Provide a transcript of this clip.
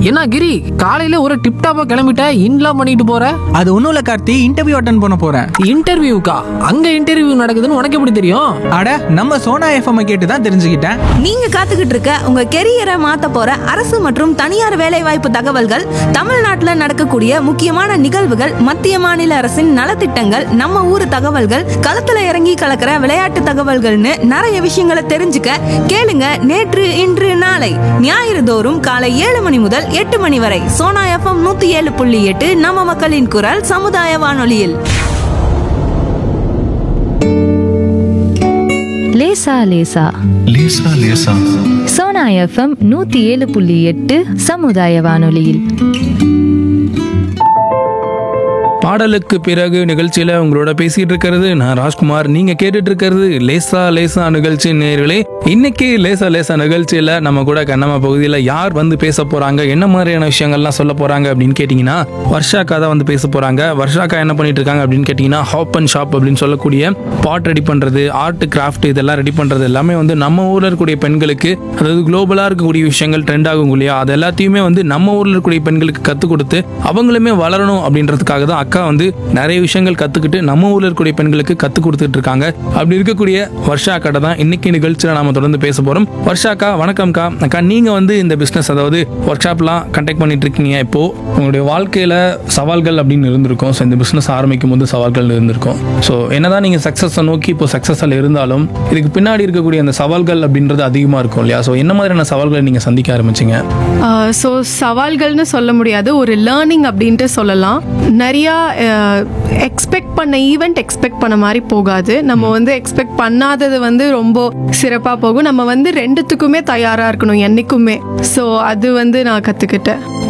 என்ன கிரி காலையில ஒரு டிப்டாப்பா கிளம்பிட்ட இன்லாம் பண்ணிட்டு போற அது ஒன்றும் இல்லை கார்த்தி இன்டர்வியூ அட்டன் பண்ண போகிறேன் இன்டர்வியூக்கா அங்க இன்டர்வியூ நடக்குதுன்னு உனக்கு எப்படி தெரியும் அட நம்ம சோனா எஃப்எம் கேட்டு தான் தெரிஞ்சுக்கிட்டேன் நீங்க காத்துக்கிட்டு இருக்க உங்க கெரியரை மாத்த போற அரசு மற்றும் தனியார் வேலைவாய்ப்பு தகவல்கள் தமிழ்நாட்டுல நடக்கக்கூடிய முக்கியமான நிகழ்வுகள் மத்திய மாநில அரசின் நலத்திட்டங்கள் நம்ம ஊர் தகவல்கள் களத்துல இறங்கி கலக்கிற விளையாட்டு தகவல்கள்னு நிறைய விஷயங்களை தெரிஞ்சுக்க கேளுங்க நேற்று இன்று நாளை ஞாயிறு தோறும் காலை ஏழு மணி முதல் எட்டு மணி வரை சோனா எஃப்எம் நூத்தி ஏழு புள்ளி எட்டு நம்ம மக்களின் குரல் சமுதாய வானொலியில் லேசா லேசா லேசா லேசா சோனா எஃப்எம் நூத்தி ஏழு புள்ளி எட்டு சமுதாய வானொலியில் பாடலுக்கு பிறகு நிகழ்ச்சியில உங்களோட பேசிட்டு இருக்கிறது நான் ராஜ்குமார் நீங்க கேட்டுட்டு இருக்கிறது லேசா லேசா நிகழ்ச்சி நேர்களே இன்னைக்கு லேசா லேசா நிகழ்ச்சியில நம்ம கூட கண்ணம்மா பகுதியில் யார் வந்து பேச போறாங்க என்ன மாதிரியான விஷயங்கள்லாம் சொல்ல போறாங்க அப்படின்னு கேட்டீங்கன்னா வர்ஷாக்கா தான் வந்து பேச போறாங்க வர்ஷாக்கா என்ன பண்ணிட்டு இருக்காங்க அப்படின்னு கேட்டீங்கன்னா ஹாப் அண்ட் ஷாப் அப்படின்னு சொல்லக்கூடிய பாட் ரெடி பண்றது ஆர்ட் கிராஃப்ட் இதெல்லாம் ரெடி பண்றது எல்லாமே வந்து நம்ம ஊர்ல இருக்கக்கூடிய பெண்களுக்கு அதாவது குளோபலா இருக்கக்கூடிய விஷயங்கள் ட்ரெண்ட் ஆகும் இல்லையா அது எல்லாத்தையுமே வந்து நம்ம ஊர்ல இருக்கக்கூடிய பெண்களுக்கு கற்றுக் கொடுத்து அவங்களுமே வளரணும் அப்படின்றதுக்காக தான் அக்கா வந்து நிறைய விஷயங்கள் கத்துக்கிட்டு நம்ம ஊர்ல இருக்கக்கூடிய பெண்களுக்கு கற்றுக் கொடுத்துட்டு இருக்காங்க அப்படி இருக்கக்கூடிய வர்ஷா அக்காட்ட தான் இன்னைக்கு நிகழ்ச்சியில் நாம தொடர்ந்து பேச போறோம் வர்ஷாக்கா வணக்கம்க்கா அக்கா நீங்க வந்து இந்த பிசினஸ் அதாவது ஒர்க் ஷாப்லாம் கண்டக்ட் பண்ணிட்டு இருக்கீங்க இப்போ உங்களுடைய வாழ்க்கையில சவால்கள் அப்படின்னு இருந்திருக்கும் ஸோ இந்த பிசினஸ் ஆரம்பிக்கும் போது சவால்கள் இருந்திருக்கும் ஸோ என்னதான் நீங்க சக்சஸை நோக்கி இப்போ சக்சஸில் இருந்தாலும் இதுக்கு பின்னாடி இருக்கக்கூடிய அந்த சவால்கள் அப்படின்றது அதிகமா இருக்கும் இல்லையா ஸோ என்ன மாதிரியான சவால்களை நீங்க சந்திக்க ஆரம்பிச்சீங்க ஸோ சவால்கள்னு சொல்ல முடியாது ஒரு லேர்னிங் அப்படின்ட்டு சொல்லலாம் நிறையா எக்ஸ்பெக்ட் பண்ண ஈவெண்ட் எக்ஸ்பெக்ட் பண்ண மாதிரி போகாது நம்ம வந்து எக்ஸ்பெக்ட் பண்ணாதது வந்து ரொம்ப சிறப்பாக போகும் நம்ம வந்து ரெண்டுத்துக்குமே தயாராக இருக்கணும் என்றைக்குமே ஸோ அது வந்து நான் கற்றுக்கிட்டேன்